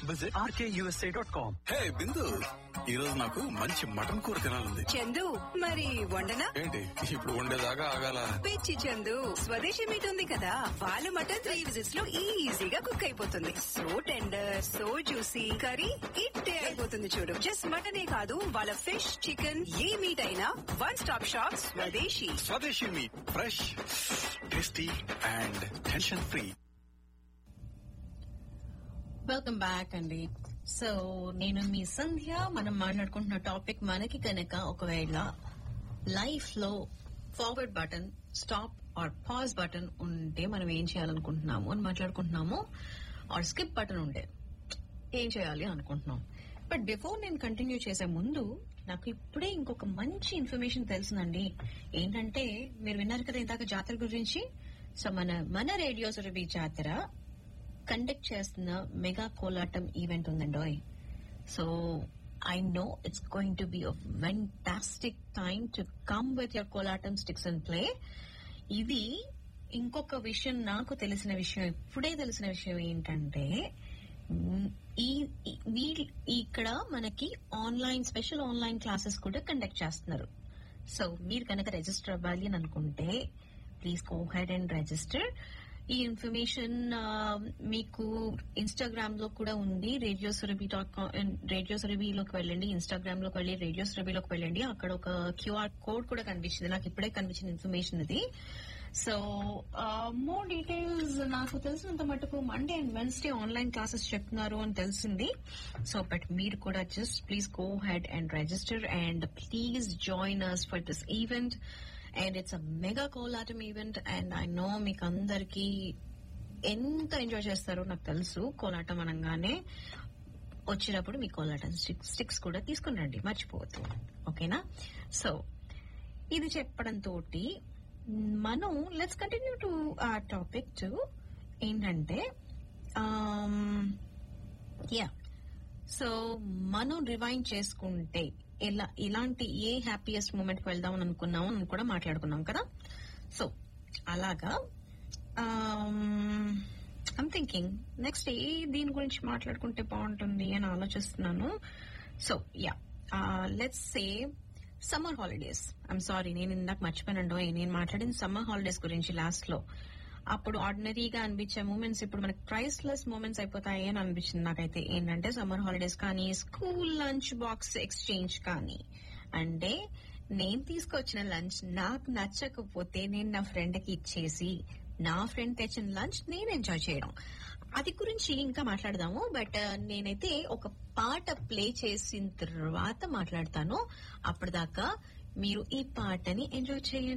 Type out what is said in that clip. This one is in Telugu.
visit rkusa.com. హే బిందు ఈ రోజు నాకు మంచి మటన్ కూర తినాలంది చందు మరి వండనా ఏంటి ఇప్పుడు వండేదాకా ఆగాల పిచ్చి చందు స్వదేశీ మీట్ ఉంది కదా వాళ్ళ మటన్ త్రీ విజిట్స్ లో ఈజీగా కుక్ అయిపోతుంది so tender so juicy curry ఇట్టే అయిపోతుంది చూడు జస్ట్ మటనే కాదు వాళ్ళ ఫిష్ చికెన్ ఏ మీట్ అయినా one stop shop Swadeshi Swadeshi మీ fresh tasty and tension free welcome back అండి సో నేను మీ సంధ్య మనం మాట్లాడుకుంటున్న టాపిక్ మనకి కనుక ఒకవేళ లైఫ్ లో forward button stop or pause button ఉంటే మనం ఏం చేయాలనుకుంటున్నాము అని మాట్లాడుకుంటున్నాము ఆర్ స్కిప్ బటన్ ఉంటే ఏం చేయాలి అనుకుంటున్నాం బట్ బిఫోర్ నేను కంటిన్యూ చేసే ముందు నాకు ఇప్పుడే ఇంకొక మంచి ఇన్ఫర్మేషన్ తెలిసిందండి ఏంటంటే మీరు విన్నారు కదా ఇందాక జాతర గురించి సో మన మన రేడియో సురభి జాతర కండక్ట్ చేస్తున్న మెగా కోలాటం ఈవెంట్ ఉందండి so I know it's going to be a fantastic time to come with your kolatam sticks and play ఇది ఇంకొక విషయం నాకు తెలిసిన విషయం ఇప్పుడే తెలిసిన విషయం ఏంటంటే మ్, ఈ ఈ- వీ- ఇక్కడ మనకి ఆన్లైన్ స్పెషల్ ఆన్లైన్ క్లాసెస్ కూడా కండక్ట్ చేస్తున్నారు సో మీరు కనుక రిజిస్టర్ అవ్వాలి అని అనుకుంటే please go head and register ఈ ఇన్ఫర్మేషన్ మీకు ఇన్స్టాగ్రామ్ లో కూడా ఉంది radio Surabhi dot com radio సురభిలోకి వెళ్ళండి ఇన్స్టాగ్రామ్ లోకి వెళ్ళి రేడియో సురభిలోకి వెళ్ళండి అక్కడ ఒక క్యూఆర్ కోడ్ కూడా కనిపించింది నాకు ఇప్పుడే కనిపించిన ఇన్ఫర్మేషన్ ఇది సో మోర్ డీటెయిల్స్ నాకు తెలిసినంత మటుకు Monday and Wednesday online classes చెప్తున్నారు అని తెలిసింది సో బట్ మీరు కూడా just please go head and register and please join us for this event and it's a mega kolatam event and I know మీకు అందరికి ఎంత ఎంజాయ్ చేస్తారో నాకు తెలుసు కోలాటం అనగానే వచ్చినప్పుడు మీ కోలాటం స్టిక్స్ కూడా తీసుకుని రండి మర్చిపోవద్దు ఓకేనా సో ఇది చెప్పడం తోటి మనం లెట్స్ కంటిన్యూ టు ఆ టాపిక్ టు ఏంటంటే యా సో మనం రివైండ్ చేసుకుంటే ఎలా ఇలాంటి ఏ హ్యాపీయెస్ట్ మూమెంట్ కి వెళ్దాం అని అనుకున్నాము అని కూడా మాట్లాడుకున్నాం కదా సో అలాగా ఐమ్ థింకింగ్ నెక్స్ట్ ఏ దీని గురించి మాట్లాడుకుంటే బాగుంటుంది అని ఆలోచిస్తున్నాను so yeah let's say summer holidays I'm sorry నేను ఇందాక మర్చిపోయానండో నేను మాట్లాడిన సమ్మర్ హాలిడేస్ గురించి లాస్ట్ లో అప్పుడు ఆర్డినరీగా అనిపించే మూమెంట్స్ ఇప్పుడు మనకి ప్రైస్లెస్ మూమెంట్స్ అయిపోతాయి అని అనిపించింది నాకైతే ఏంటంటే సమ్మర్ హాలిడేస్ కానీ స్కూల్ లంచ్ బాక్స్ ఎక్స్చేంజ్ కానీ అంటే నేను తీసుకొచ్చిన లంచ్ నాకు నచ్చకపోతే నేను నా ఫ్రెండ్ కి ఇచ్చేసి నా ఫ్రెండ్ తెచ్చిన లంచ్ నేను ఎంజాయ్ చేయడం అది గురించి ఇంకా మాట్లాడదాము బట్ నేనైతే ఒక పాట ప్లే చేసిన తర్వాత మాట్లాడతాను అప్పటిదాకా మీరు ఈ పాటని ఎంజాయ్ చేయండి